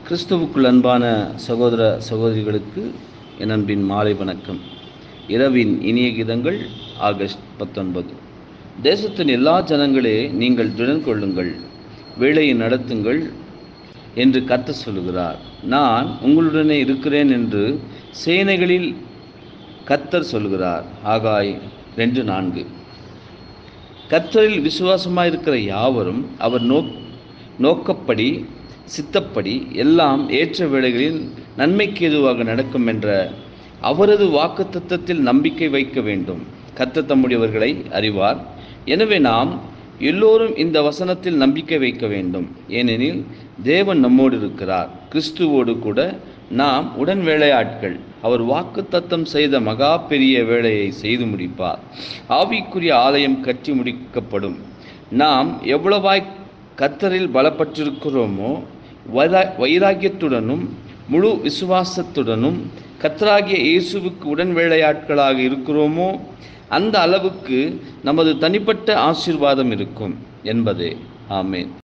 கிறிஸ்துவுக்குள் அன்பான சகோதர சகோதரிகளுக்கு என் அன்பின் மாலை வணக்கம் இரவின் இனிய கீதங்கள் ஆகஸ்ட் பத்தொன்பது தேசத்தின் எல்லா ஜனங்களே நீங்கள் திடன் கொள்ளுங்கள் வேலையை நடத்துங்கள் என்று கத்த சொல்லுகிறார் நான் உங்களுடனே இருக்கிறேன் என்று சேனைகளில் கத்தர் சொல்கிறார் ஆகாய் ரெண்டு நான்கு கர்த்தரில் விசுவாசமாயிருக்கிற யாவரும் அவர் நோக் நோக்கப்படி சித்தப்படி எல்லாம் ஏற்ற வேளைகளில் நன்மைக்கு எதுவாக நடக்கும் என்ற அவரது வாக்குத்தத்தத்தில் நம்பிக்கை வைக்க வேண்டும் கத்த தம்முடையவர்களை அறிவார் எனவே நாம் எல்லோரும் இந்த வசனத்தில் நம்பிக்கை வைக்க வேண்டும் ஏனெனில் தேவன் நம்மோடு இருக்கிறார் கிறிஸ்துவோடு கூட நாம் உடன் வேலையாட்கள் அவர் வாக்குத்தத்தம் செய்த மகா பெரிய வேலையை செய்து முடிப்பார் ஆவிக்குரிய ஆலயம் கட்டி முடிக்கப்படும் நாம் எவ்வளவாய் கத்தரில் பலப்பட்டிருக்கிறோமோ வைரா வைராக்கியத்துடனும் முழு விசுவாசத்துடனும் கத்தராகிய இயேசுவுக்கு உடன் வேலையாட்களாக இருக்கிறோமோ அந்த அளவுக்கு நமது தனிப்பட்ட ஆசீர்வாதம் இருக்கும் என்பதே ஆமேன்